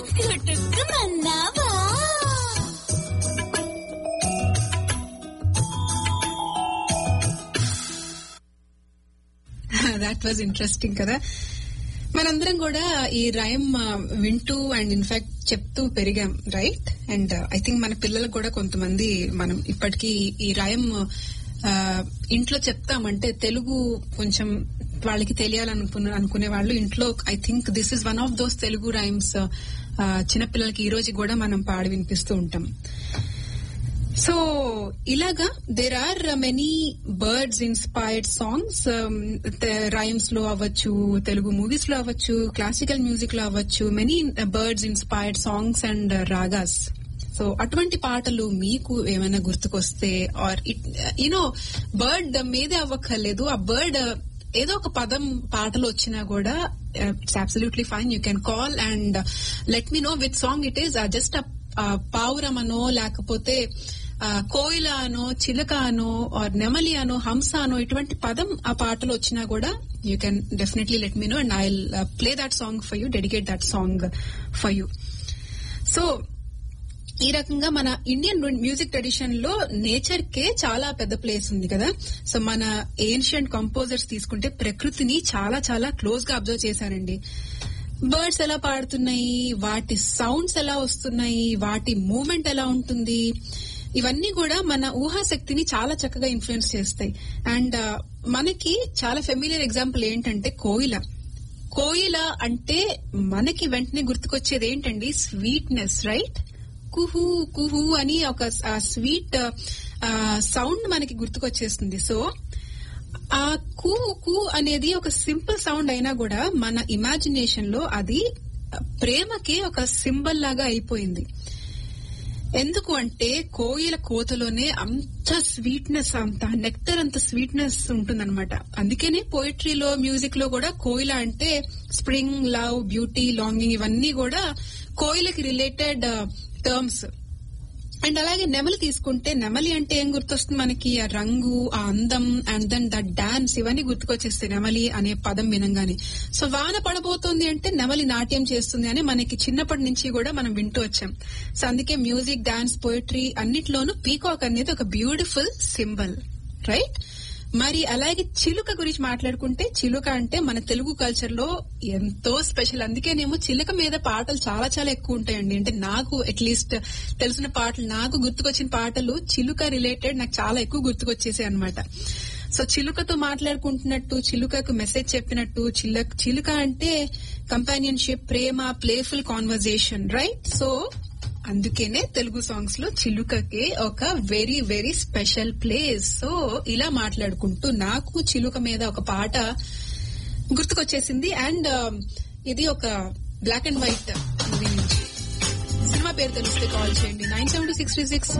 గుట్టుకుమన్నావా that was interesting కదా మనందరం కూడా ఈ రైమ్ వింటూ అండ్ ఇన్ఫాక్ట్ చెప్తూ పెరిగాం రైట్ అండ్ ఐ థింక్ మన పిల్లలకు కూడా కొంతమంది మనం ఇప్పటికీ ఈ రైమ్ ఇంట్లో చెప్తామంటే తెలుగు కొంచెం వాళ్ళకి తెలియాలనుకున్న అనుకునే వాళ్ళు ఇంట్లో I think this is one of those Telugu rhymes చిన్నపిల్లలకి ఈ రోజు కూడా మనం పాడి వినిపిస్తూ ఉంటాం సో ఇలాగా there are many birds inspired songs rhymes లో అవ్వచ్చు తెలుగు మూవీస్ లో అవ్వచ్చు క్లాసికల్ మ్యూజిక్ లో అవ్వచ్చు many birds inspired songs and ragas so అటువంటి పాటలు మీకు ఏమైనా గుర్తుకొస్తే ఆర్ ఇట్ యునో బర్డ్ మీదే అవ్వక్కర్లేదు ఆ బర్డ్ ఏదో ఒక పదం పాటలు వచ్చినా కూడా it's absolutely fine you can call and let me know with song it is just పావురం అనో లేకపోతే కోయిల అనో చిలక అనో ఆర్ నెమలి అనో హంస అనో ఇటువంటి పదం ఆ పాటలో వచ్చినా కూడా you can definitely let me know and I play that song for you dedicate that song for you so ఈ రకంగా మన ఇండియన్ మ్యూజిక్ ట్రెడిషన్ లో నేచర్ కే చాలా పెద్ద ప్లేస్ ఉంది కదా సో మన ఏన్షియంట్ కంపోజర్స్ తీసుకుంటే ప్రకృతిని చాలా చాలా క్లోజ్ గా అబ్జర్వ్ చేశారండి బర్డ్స్ ఎలా పాడుతున్నాయి వాటి సౌండ్స్ ఎలా వస్తున్నాయి వాటి మూమెంట్ ఎలా ఉంటుంది ఇవన్నీ కూడా మన ఊహాశక్తిని చాలా చక్కగా ఇన్ఫ్లుయెన్స్ చేస్తాయి అండ్ మనకి చాలా ఫెమిలియర్ ఎగ్జాంపుల్ ఏంటంటే కోయిల కోయిల అంటే మనకి వెంటనే గుర్తుకొచ్చేది ఏంటండి స్వీట్నెస్ రైట్ కుహు కుహు అని ఒక స్వీట్ సౌండ్ మనకి గుర్తుకొచ్చేస్తుంది సో ఆ కు కు అనేది ఒక సింపుల్ సౌండ్ అయినా కూడా మన ఇమాజినేషన్ లో అది ప్రేమకే ఒక సింబల్ లాగా అయిపోయింది ఎందుకు అంటే కోయిల కోతలోనే అంత స్వీట్నెస్ అంత నెక్టర్ అంత స్వీట్నెస్ ఉంటుందన్నమాట అందుకనే పోయిటరీలో మ్యూజిక్ లో కూడా కోయిల అంటే స్ప్రింగ్ లవ్ బ్యూటీ లాంగింగ్ ఇవన్నీ కూడా కోయిలకి రిలేటెడ్ టర్మ్స్ అండ్ అలాగే నెమలి తీసుకుంటే నెమలి అంటే ఏం గుర్తొస్తుంది మనకి ఆ రంగు ఆ అందం అండ్ దెన్ ద డాన్స్ ఇవన్నీ గుర్తుకొచ్చేస్తాయి నెమలి అనే పదం వినంగానే సో వాన పడబోతోంది అంటే నెమలి నాట్యం చేస్తుంది అని మనకి చిన్నప్పటి నుంచి కూడా మనం వింటూ వచ్చాం సో అందుకే మ్యూజిక్ డాన్స్ పోయిటరీ అన్నిట్లోనూ పీకాక్ అనేది ఒక బ్యూటిఫుల్ సింబల్ రైట్ మరి అలాగే చిలుక గురించి మాట్లాడుకుంటే చిలుక అంటే మన తెలుగు కల్చర్ లో ఎంతో స్పెషల్ అందుకేనేమో చిలుక మీద పాటలు చాలా చాలా ఎక్కువ ఉంటాయండి అంటే నాకు అట్లీస్ట్ తెలిసిన పాటలు నాకు గుర్తుకొచ్చిన పాటలు చిలుక రిలేటెడ్ నాకు చాలా ఎక్కువ గుర్తుకొచ్చేసాయి అనమాట సో చిలుకతో మాట్లాడుకుంటున్నట్టు చిలుకకు మెసేజ్ చెప్పినట్టు చిలుక చిలుక అంటే కంపానియన్షిప్ ప్రేమ ప్లేఫుల్ కాన్వర్జేషన్ రైట్ సో అందుకేనే తెలుగు సాంగ్స్ లో చిలుకకే ఒక very very special place so ఇలా మాట్లాడుకుంటూ నాకు చిలుక మీద ఒక పాట గుర్తుకొచ్చేసింది అండ్ ఇది ఒక బ్లాక్ అండ్ వైట్ మూవీ నుంచి సినిమా పేరు తెలిస్తే కాల్ చేయండి nine seven six three six